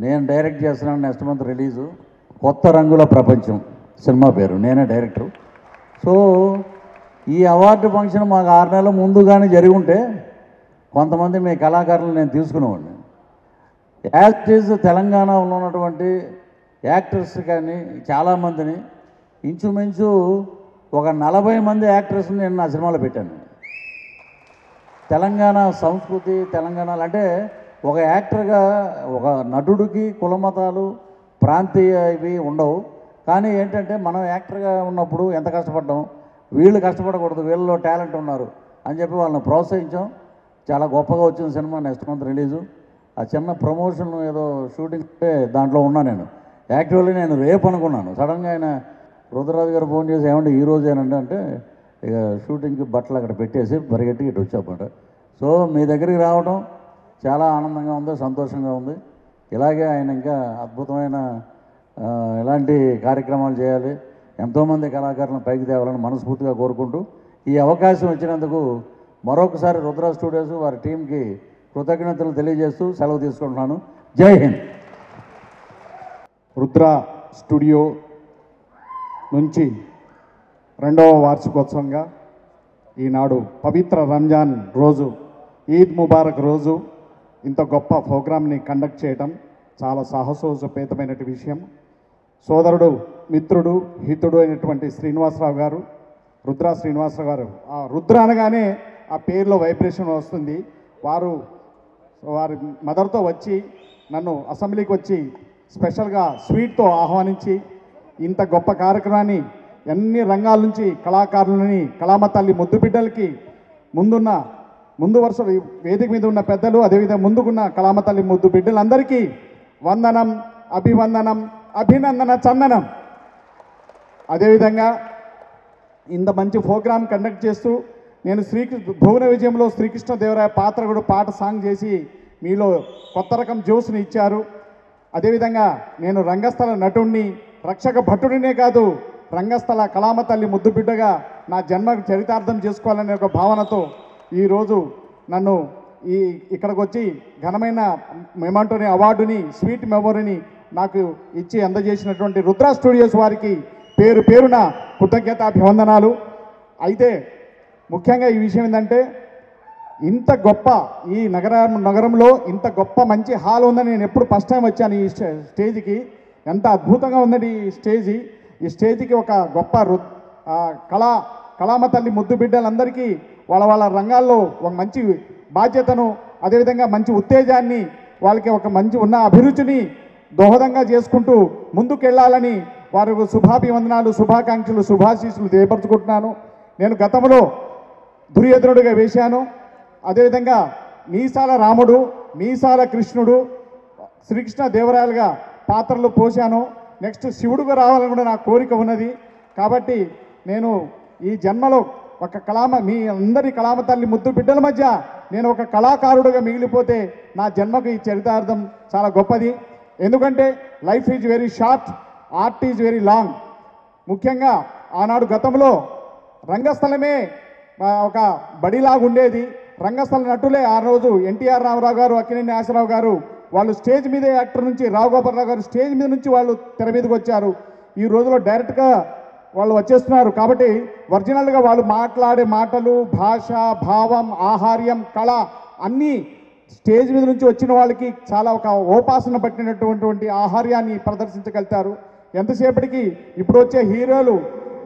నేను డైరెక్ట్ చేస్తున్నాను next month release కొత్త రంగుల ప్రపంచం సినిమా పేరు నేనే డైరెక్టర్ సో ఈ అవార్డు ఫంక్షన్ మాకు ఆరు నెలల ముందుగానే జరిగి ఉంటే కొంతమంది మీ కళాకారులు నేను తీసుకునేవాడిని యాజ్ ఈజ్ తెలంగాణలో ఉన్నటువంటి యాక్టర్స్ కానీ చాలామందిని ఇంచుమించు ఒక నలభై మంది యాక్టర్స్ని నేను నా సినిమాలో పెట్టాను తెలంగాణ సంస్కృతి తెలంగాణలో అంటే ఒక యాక్టర్గా ఒక నటుడికి కులమతాలు ప్రాంతీయ ఇవి ఉండవు కానీ ఏంటంటే మనం యాక్టర్గా ఉన్నప్పుడు ఎంత కష్టపడ్డాం వీళ్ళు కష్టపడకూడదు వీళ్ళలో టాలెంట్ ఉన్నారు అని చెప్పి వాళ్ళని ప్రోత్సహించాం చాలా గొప్పగా వచ్చిన సినిమా నెక్స్ట్ మంత్ రిలీజు ఆ చిన్న ప్రమోషన్ ఏదో షూటింగ్ ఉంటే దాంట్లో ఉన్నా నేను యాక్చువల్లీ నేను రేపు అనుకున్నాను సడన్గా ఆయన రుద్రరాజు గారు ఫోన్ చేసి ఏమంటే ఈ రోజేనండి అంటే ఇక షూటింగ్కి బట్టలు అక్కడ పెట్టేసి పరిగెట్టి ఇటు వచ్చామన్నమాట సో మీ దగ్గరికి రావడం చాలా ఆనందంగా ఉంది సంతోషంగా ఉంది ఇలాగే ఆయన ఇంకా అద్భుతమైన ఆ, ఇలాంటి కార్యక్రమాలు చేయాలి ఎంతోమంది కళాకారులను పైకి తేవాలని మనస్ఫూర్తిగా కోరుకుంటూ ఈ అవకాశం ఇచ్చినందుకు మరొకసారి రుద్ర స్టూడియోస్ వారి టీంకి కృతజ్ఞతలు తెలియజేస్తూ సెలవు తీసుకుంటున్నాను జై హింద్ రుద్ర స్టూడియో నుంచి రెండవ వార్షికోత్సవంగా ఈనాడు పవిత్ర రంజాన్ రోజు ఈద్ ముబారక్ రోజు ఇంత గొప్ప ప్రోగ్రామ్ని కండక్ట్ చేయడం చాలా సాహసోపేతమైన విషయం సోదరుడు మిత్రుడు హితుడు అయినటువంటి శ్రీనివాసరావు గారు రుద్ర శ్రీనివాసరావు గారు ఆ రుద్ర అనగానే ఆ పేరులో వైబ్రేషన్ వస్తుంది వారు వారి మదర్తో వచ్చి నన్ను అసెంబ్లీకి వచ్చి స్పెషల్గా స్వీట్తో ఆహ్వానించి ఇంత గొప్ప కార్యక్రమాన్ని అన్ని రంగాల నుంచి కళాకారులని కళామ తల్లి ముద్దు బిడ్డలకి ముందున్న ముందు వరుస వేదిక మీద ఉన్న పెద్దలు అదేవిధంగా ముందుకున్న కళామ తల్లి ముద్దు బిడ్డలందరికీ వందనం అభివందనం అభినందన చందనం అదేవిధంగా ఇంత మంచి ప్రోగ్రామ్ కండక్ట్ చేస్తూ నేను శ్రీకృష్ణ భువన విజయంలో శ్రీకృష్ణదేవరాయ పాత్ర కూడా పాట సాంగ్ చేసి మీలో కొత్త రకం జోస్ని ఇచ్చారు అదేవిధంగా నేను రంగస్థల నటుణ్ణి రక్షక భటుడినే కాదు రంగస్థల కళామ తల్లి ముద్దు బిడ్డగా నా జన్మ చరితార్థం చేసుకోవాలనే ఒక భావనతో ఈరోజు నన్ను ఈ ఇక్కడికి వచ్చి ఘనమైన మెమంటోని అవార్డుని స్వీట్ మెమొరీని నాకు ఇచ్చి అందజేసినటువంటి రుద్ర స్టూడియోస్ వారికి పేరు పేరున కృతజ్ఞతాభివందనాలు అయితే ముఖ్యంగా ఈ విషయం ఏంటంటే ఇంత గొప్ప ఈ నగరం నగరంలో ఇంత గొప్ప మంచి హాల్ ఉందని నేను ఎప్పుడు ఫస్ట్ టైం వచ్చాను ఈ స్టే- స్టేజ్కి ఎంత అద్భుతంగా ఉందండి ఈ స్టేజీ ఈ స్టేజ్కి ఒక గొప్ప రు ఆ, కళా కళామ తల్లి ముద్దు బిడ్డలందరికీ వాళ్ళ వాళ్ళ రంగాల్లో ఒక మంచి బాధ్యతను అదేవిధంగా మంచి ఉత్తేజాన్ని వాళ్ళకి ఒక మంచి ఉన్న అభిరుచిని దోహదంగా చేసుకుంటూ ముందుకెళ్ళాలని వారికి శుభాభివందనాలు శుభాకాంక్షలు శుభాశీస్సులు తెలియపరుచుకుంటున్నాను నేను గతంలో దుర్యోధనుడిగా వేశాను అదేవిధంగా మీసాల రాముడు మీసాల కృష్ణుడు శ్రీకృష్ణ దేవరాయలుగా పాత్రలు పోశాను నెక్స్ట్ శివుడుగా రావాలని కూడా నా కోరిక ఉన్నది కాబట్టి నేను ఈ జన్మలో ఒక కళామ మీ అందరి కళామ తల్లి ముద్దు బిడ్డల మధ్య నేను ఒక కళాకారుడుగా మిగిలిపోతే నా జన్మకు ఈ చరితార్థం చాలా గొప్పది ఎందుకంటే life is very short art is very long ముఖ్యంగా ఆనాడు గతంలో రంగస్థలమే ఆ, ఒక బడిలాగా ఉండేది రంగస్థల నటులే ఆ రోజు ఎన్టీఆర్ రామారావు గారు అక్కినేని ఆశరావు గారు వాళ్ళు స్టేజ్ మీదే యాక్టర్ నుంచి రావు గోపాలరావు గారు స్టేజ్ మీద నుంచి వాళ్ళు తెర మీదకి వచ్చారు ఈ రోజులో డైరెక్ట్గా వాళ్ళు వచ్చేస్తున్నారు కాబట్టి ఒరిజినల్గా వాళ్ళు మాట్లాడే మాటలు భాష భావం ఆహార్యం కళ అన్నీ స్టేజ్ మీద నుంచి వచ్చిన వాళ్ళకి చాలా ఒక ఓపాసన పట్టినటువంటి ఆహార్యాన్ని ప్రదర్శించగలుగుతారు ఎంతసేపటికి ఇప్పుడు వచ్చే హీరోలు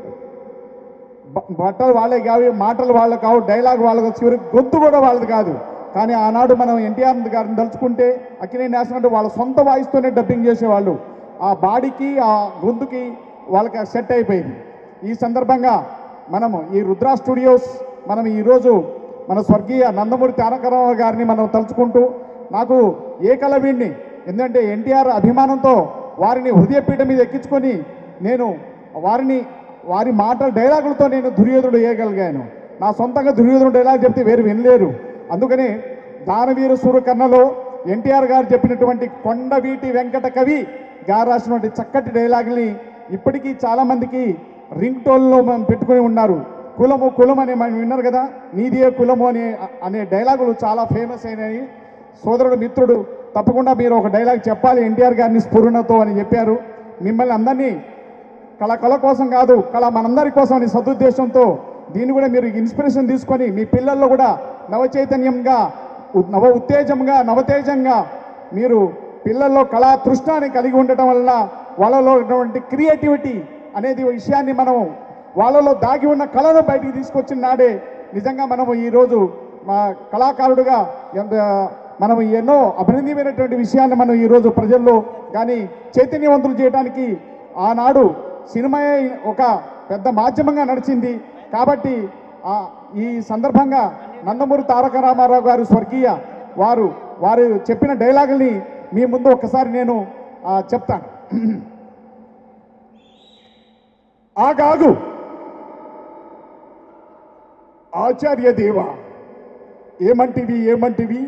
బ- బట్టలు వాళ్ళే కావు మాటలు వాళ్ళ కావు డైలాగ్ వాళ్ళకు చివరి గొంతు కూడా వాళ్ళది కాదు కానీ ఆనాడు మనం ఎన్టీఆర్ గారిని తలుచుకుంటే అక్కినే నేసినట్టు వాళ్ళ సొంత వాయిస్తోనే డబ్బింగ్ చేసేవాళ్ళు ఆ బాడీకి ఆ గొంతుకి వాళ్ళకి సెట్ అయిపోయింది ఈ సందర్భంగా మనము ఈ రుద్ర స్టూడియోస్ మనం ఈరోజు మన స్వర్గీయ నందమూరి తారకరావు గారిని మనం తలుచుకుంటూ నాకు ఏకలవ్యుణ్ణి ఎందుకంటే ఎన్టీఆర్ అభిమానంతో వారిని హృదయపీఠ మీద ఎక్కించుకొని నేను వారిని వారి మాటల డైలాగులతో నేను దుర్యోధనుడు వేయగలిగాను నా సొంతంగా దుర్యోధనుడు డైలాగ్ చెప్తే వేరు వినలేరు అందుకని దానవీర సూర్యకర్ణలో ఎన్టీఆర్ గారు చెప్పినటువంటి కొండవీటి వెంకట కవి గారు రాసినటువంటి చక్కటి డైలాగుల్ని ఇప్పటికీ చాలామందికి రింగ్ టోన్లో మనం పెట్టుకొని ఉన్నారు కులము కులం అనే మనం విన్నారు కదా నీదే కులము అనే అనే డైలాగులు చాలా ఫేమస్ అయినాయి సోదరుడు మిత్రుడు తప్పకుండా మీరు ఒక డైలాగ్ చెప్పాలి ఎన్టీఆర్ గారిని స్ఫురణతో అని చెప్పారు మిమ్మల్ని అందరినీ కళ కళ కోసం కాదు కళ మనందరి కోసం అని సదుద్దేశంతో దీన్ని కూడా మీరు ఇన్స్పిరేషన్ తీసుకొని మీ పిల్లల్లో కూడా నవ చైతన్యంగా ఉ- నవ ఉత్తేజంగా నవతేజంగా మీరు పిల్లల్లో కళా తృష్ణాన్ని కలిగి ఉండటం వల్ల వాళ్ళలో ఉన్నటువంటి క్రియేటివిటీ అనేది విషయాన్ని మనం వాళ్ళలో దాగి ఉన్న కళను బయటికి తీసుకొచ్చిన నాడే నిజంగా మనము ఈరోజు మా కళాకారుడుగా ఎంత మనం ఎన్నో అభినందనమైనటువంటి విషయాన్ని మనం ఈరోజు ప్రజల్లో కానీ చైతన్యవంతులు చేయడానికి ఆనాడు సినిమా ఒక పెద్ద మాధ్యమంగా నడిచింది కాబట్టి ఆ ఈ సందర్భంగా నందమూరి తారక రామారావు గారు స్వర్గీయ వారు వారు చెప్పిన డైలాగుల్ని మీ ముందు ఒకసారి నేను ఆ, చెప్తాను ఆగాగు ఆచార్య దేవ ఏమంటివి ఏమంటివి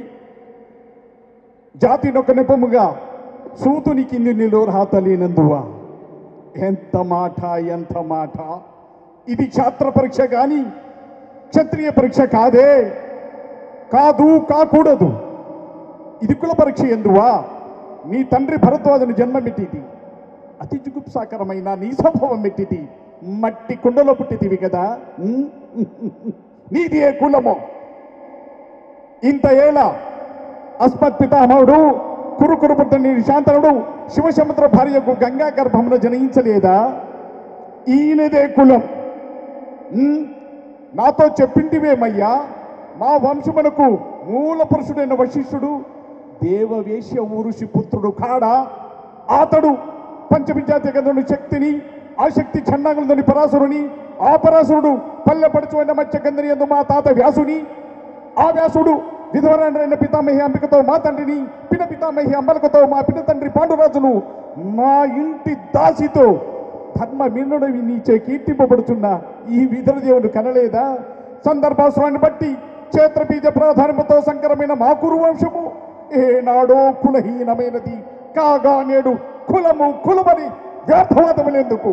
జాతి నొక్క నెపముగా సూతుని కింది నిలోర్హాతలేనందువా ఎంత మాట ఎంత మాట ఇది క్షాత్ర పరీక్ష కానీ క్షత్రియ పరీక్ష కాదే కాదు కాకూడదు ఇది కుల పరీక్ష ఎందువా నీ తండ్రి భరద్వాజను జన్మమెట్టిది అతి జుగుప్సాకరమైన నీ సంభవం మెట్టిది మట్టి కుండలో పుట్టితివి కదా ఉమ్? నీది ఏ కులమో ఇంత ఏళ అస్మత్ పితామహుడు కురుకురు పుట్టని శాంతనుడు శివసముద్ర భార్యకు గంగా గర్భమును జనించలేదా ఈయనదే కులం ఉమ్, నాతో చెప్పింటివేమయ్యా మా వంశమునకు మూల పురుషుడైన వశిష్ఠుడు దేవవేశ్య ఊరుషి పుత్రుడు కాడా అతడు పంచవిద్యాతీకందుని శక్తిని ఆ శక్తి చండాగులలోని పరాశురుని ఆ పరాశురుడు పల్లెపడుచువైన మత్స్యగంధని ఎందు మా తాత వ్యాసుని ఆ వ్యాసుడు విధవరైన పితామహి అంబికతో మా తండ్రిని పిన పితామహి అంబలకతో మా పిన తండ్రి పాండురాజును మా ఇంటి దాసితో ధర్మ మిన్నుడవి నీచే కీర్తింపబడుతున్న ఈ విధురదేవుడు కనలేదా సందర్భాసురాన్ని బట్టి క్షేత్రబీజ ప్రాధాన్యతతో సంకరమైన మా కురు వంశము ఏనాడో కులహీనమైనది కాగా నేడు కులము కులమని వ్యర్థవాదములెందుకు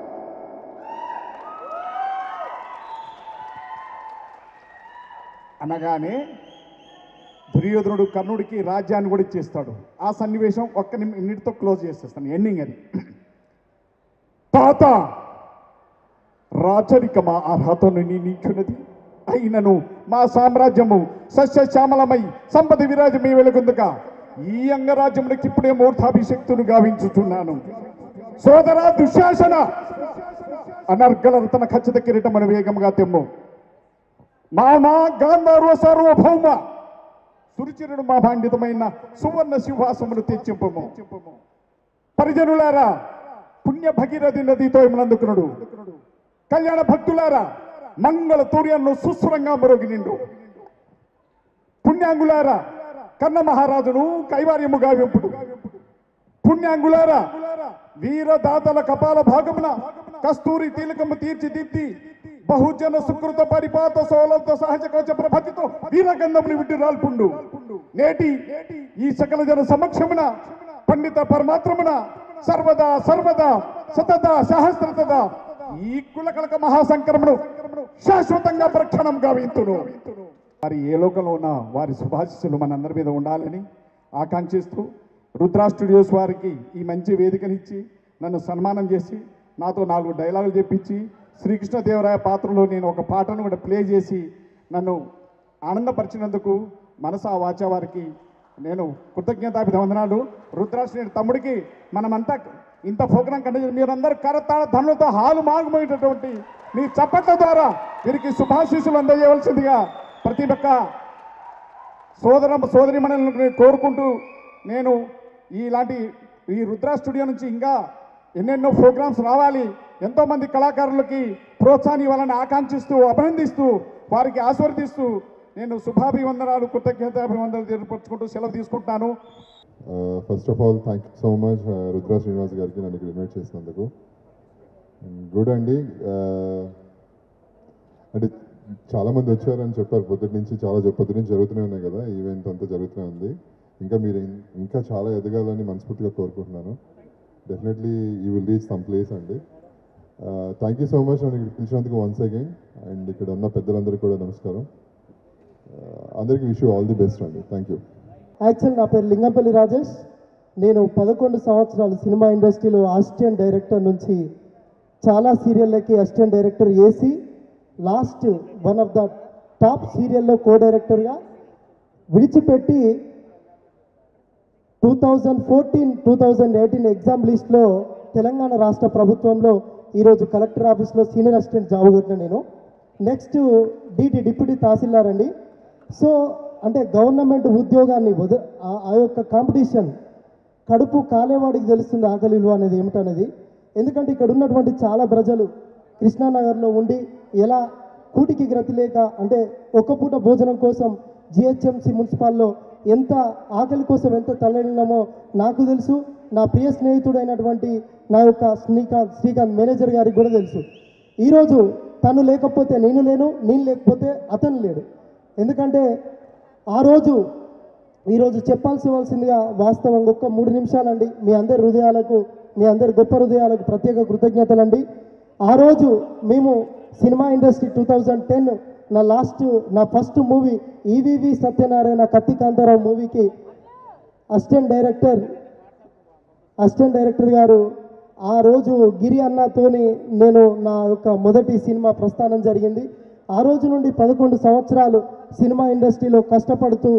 అనగానే దుర్యోధనుడు కర్ణుడికి రాజ్యాన్ని కూడా ఇచ్చేస్తాడు ఆ సన్నివేశం ఒక్క మినిట్తో క్లోజ్ చేసేస్తాను ఎండింగ్ అది తాత రాచరిక మా అర్హతను నీ నీచున్నది అయినను మా సామ్రాజ్యము సస్యశ్యామలమై సంపద విరాజమై వెలుగొందుక ఈ అంగరాజ్యమునికి ఇప్పుడే మూర్ధాభిషక్తును గావించుచున్నాను సోదర దుశ్శాసన అనర్గల రతన ఖచ్చిత కిరీటమను వేగముగా తెమ్ము మామా గాంధార్వ సార్వభౌమ సురుచిరుడు మా భాండితమైన సువర్ణ సింహాసమును తెచ్చింపము పరిజనులారా పుణ్య భగీరథి నదితో ఇమలందుకునుడు కళ్యాణ భక్తులారా మంగళ తూర్యాన్ని సుస్వరంగా మరోగి నిండు పుణ్యాంగులారా కన్న మహారాజును కైవార్యముగా వెంపుడు పుణ్యాంగులారా వీరదాతల కపాల భాగమున కస్తూరి తిలకము తీర్చిదిద్ది బహుజన సుకృత పరిపాత సోలంత సహజ కవచ ప్రభతితో వీరగంధముని విడ్డి రాల్పుండు నేటి ఈ సకల జన సమక్షమున పండిత పరమాత్రమున సర్వదా సర్వదా సతత సహస్రతద ఈ కులకలక మహాసంక్రమణం శాశ్వతంగా ప్రక్షణం గావింతును వారి ఏ లోకంలో ఉన్న వారి శుభాశిస్సులు మనందరి మీద ఉండాలని ఆకాంక్షిస్తూ రుద్రా స్టూడియోస్ వారికి ఈ మంచి వేదికనిచ్చి నన్ను సన్మానం చేసి నాతో నాలుగు డైలాగులు చెప్పించి శ్రీకృష్ణదేవరాయ పాత్రలో నేను ఒక పాటను కూడా ప్లే చేసి నన్ను ఆనందపరిచినందుకు మనసా వాచా వారికి నేను కృతజ్ఞతాభివందనాలు రుద్రాశ్రీ తమ్ముడికి మనమంతా ఇంత ప్రోగ్రాం కంటే మీరందరూ కరతాళ ధనులతో హాలు మాగుమోయేటటువంటి మీ చప్పట్ల ద్వారా వీరికి శుభాశీస్సులు అందజేయవలసిందిగా ప్రతి ఒక్క సోదర సోదరి మనల్ని కోరుకుంటూ నేను ఇలాంటి ఈ రుద్ర స్టూడియో నుంచి ఇంకా ఎన్నెన్నో ప్రోగ్రామ్స్ రావాలి ఎంతోమంది కళాకారులకి ప్రోత్సాహం ఇవ్వాలని ఆకాంక్షిస్తూ అభినందిస్తూ వారికి ఆశీర్వదిస్తూ నేను శుభాభివందనాలు కృతజ్ఞతాభివందనాలు తెలియపరుచుకుంటూ సెలవు తీసుకుంటున్నాను first of all thank you so much Rudra Srinivas గారికి నన్ను ఇక్కడ ఇన్వైట్ చేసినందుకు గుడ్ అండి Uh, అంటే చాలామంది వచ్చారని చెప్పారు పొద్దుటి నుంచి చాలా చెప్- పొద్దుటి నుంచి జరుగుతూనే ఉన్నాయి కదా ఈవెంట్ అంతా జరుగుతూనే ఉంది ఇంకా మీరు ఇం- ఇంకా చాలా ఎదగాలని మనస్ఫూర్తిగా కోరుకుంటున్నాను definitely you will reach some place అండి థ్యాంక్ యూ సో మచ్ నన్ను ఇక్కడ పిలిచినందుకు వన్స్ అగైన్ అండ్ ఇక్కడ ఉన్న పెద్దలందరికీ కూడా నమస్కారం Uh, అందరికీ విష్ ఆల్ ది బెస్ట్ అండి థ్యాంక్ యూ యాక్చువల్ నా పేరు లింగంపల్లి రాజేష్ నేను పదకొండు సంవత్సరాలు సినిమా ఇండస్ట్రీలో అసిస్టెంట్ డైరెక్టర్ నుంచి చాలా సీరియళ్ళకి assistant director AC last one of the top సీరియల్లో కో డైరెక్టర్గా విడిచిపెట్టి two thousand fourteen two thousand eighteen exam లిస్ట్లో తెలంగాణ రాష్ట్ర ప్రభుత్వంలో ఈరోజు కలెక్టర్ ఆఫీస్లో సీనియర్ అసిస్టెంట్ జాబ్ కొట్టిన నేను నెక్స్ట్ డిటి డిప్యూటీ తహసీల్దార్ అండి సో అంటే గవర్నమెంట్ ఉద్యోగాన్ని వద ఆ- ఆ యొక్క కాంపిటీషన్ కడుపు కాలేవాడికి తెలుస్తుంది ఆకలి విలువ అనేది ఏమిటనేది ఎందుకంటే ఇక్కడ ఉన్నటువంటి చాలా ప్రజలు కృష్ణానగర్లో ఉండి ఎలా కూటికి గ్రతి లేక అంటే ఒక్క పూట భోజనం కోసం జిహెచ్ఎంసి మున్సిపాల్లో ఎంత ఆకలి కోసం ఎంత తల్లడినామో నాకు తెలుసు నా ప్రియ స్నేహితుడైనటువంటి నా యొక్క శ్రీకాంత్ శ్రీకాంత్ మేనేజర్ గారికి కూడా తెలుసు ఈరోజు తను లేకపోతే నేను లేను నేను లేకపోతే అతను లేడు ఎందుకంటే ఆ రోజు ఈరోజు చెప్పాల్సివలసిందిగా వాస్తవంగా ఒక్క మూడు నిమిషాలండి మీ అందరి హృదయాలకు మీ అందరి గొప్ప హృదయాలకు ప్రత్యేక కృతజ్ఞతలండి ఆ రోజు మేము cinema industry two thousand ten నా లాస్ట్ నా first movie EVV Satyanarayana Kathi Kantharao మూవీకి అసిస్టెంట్ డైరెక్టర్ అసిస్టెంట్ డైరెక్టర్ గారు ఆ రోజు గిరి అన్నతోని నేను నా యొక్క మొదటి సినిమా ప్రస్థానం జరిగింది ఆ రోజు నుండి పదకొండు సంవత్సరాలు సినిమా ఇండస్ట్రీలో కష్టపడుతూ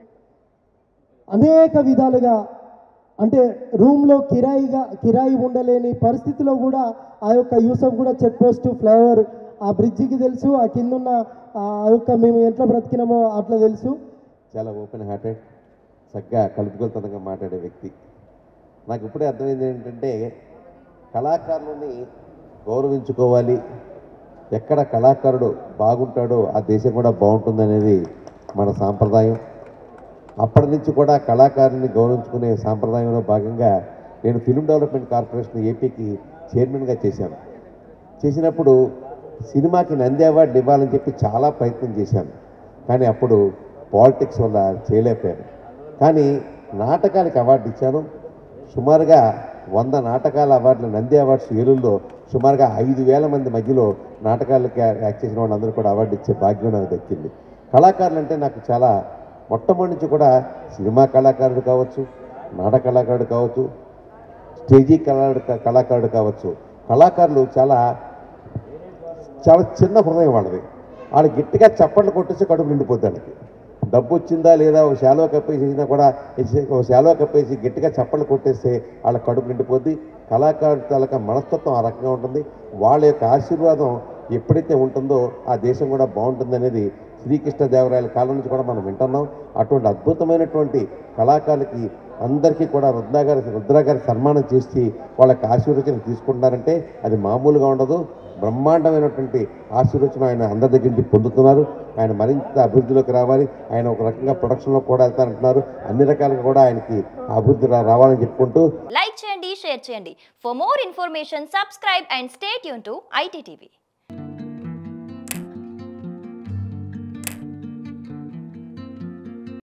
అనేక విధాలుగా అంటే రూమ్లో కిరాయిగా కిరాయి ఉండలేని పరిస్థితిలో కూడా ఆ యొక్క యూసఫ్ కూడా చెక్ పోస్ట్ ఫ్లైఓవర్ ఆ బ్రిడ్జికి తెలుసు ఆ కిందున్న ఆ యొక్క మేము ఎట్లా బ్రతికినామో అట్లా తెలుసు చాలా ఓపెన్ హార్టెడ్ చక్కగా కలుపుకొలుతనంగా మాట్లాడే వ్యక్తి నాకు ఇప్పుడే అర్థమైంది ఏంటంటే కళాకారులని గౌరవించుకోవాలి ఎక్కడ కళాకారుడు బాగుంటాడో ఆ దేశం కూడా బాగుంటుందనేది మన సాంప్రదాయం అప్పటి నుంచి కూడా కళాకారుని గౌరవించుకునే సాంప్రదాయంలో భాగంగా నేను ఫిల్మ్ డెవలప్మెంట్ కార్పొరేషన్ ఏపీకి చైర్మన్గా చేశాను చేసినప్పుడు సినిమాకి నంది అవార్డు ఇవ్వాలని చెప్పి చాలా ప్రయత్నం చేశాను కానీ అప్పుడు పాలిటిక్స్ వల్ల చేయలేకపోయాను కానీ నాటకానికి అవార్డు ఇచ్చాను సుమారుగా వంద నాటకాల అవార్డులు నంది అవార్డ్స్ ఏలూరులో సుమారుగా ఐదు వేల మంది మధ్యలో నాటకాలకి యాక్ట్ చేసిన వాళ్ళందరూ కూడా అవార్డు ఇచ్చే భాగ్యం నాకు దక్కింది కళాకారులు అంటే నాకు చాలా మొట్టమొదటి నుంచి కూడా సినిమా కళాకారుడు కావచ్చు నాటక కళాకారుడు కావచ్చు స్టేజీ కళాడు కళాకారుడు కావచ్చు కళాకారులు చాలా చాలా చిన్న హృదయం వాళ్ళది వాళ్ళు గట్టిగా చప్పట్లు కొట్టేసి కడుపు నిండిపోద్ది వాళ్ళకి డబ్బు వచ్చిందా లేదా ఒక శాలువా కప్పేసి వేసినా కూడా వేసి- ఒక శాలువా కప్పేసి గట్టిగా చప్పట్లు కొట్టేస్తే వాళ్ళ కడుపు నిండిపోద్ది కళాకారుల తాలూకా మనస్తత్వం ఆ రకంగా ఉంటుంది వాళ్ళ యొక్క ఆశీర్వాదం ఎప్పుడైతే ఉంటుందో ఆ దేశం కూడా బాగుంటుంది అనేది శ్రీకృష్ణదేవరాయల కాలం నుంచి కూడా మనం వింటున్నాం అటువంటి అద్భుతమైనటువంటి కళాకారులకి అందరికీ కూడా రుద్రా గారి రుద్రా గారి సన్మానం చేసి వాళ్ళకి ఆశీర్వచనం తీసుకుంటున్నారంటే అది మామూలుగా ఉండదు బ్రహ్మాండమైనటువంటి ఆశీర్వచనం ఆయన అందరి దగ్గర నుంచి పొందుతున్నారు ఆయన మరింత అభివృద్ధిలోకి రావాలి ఆయన ఒక రకంగా ప్రొడక్షన్లో కూడా వెళ్తారంటున్నారు అన్ని రకాలుగా కూడా ఆయనకి ఆ అభివృద్ధి రా- రావాలని చెప్పుకుంటూ లైక్ చేయండి షేర్ చేయండి for more information subscribe and stay tune to ITTV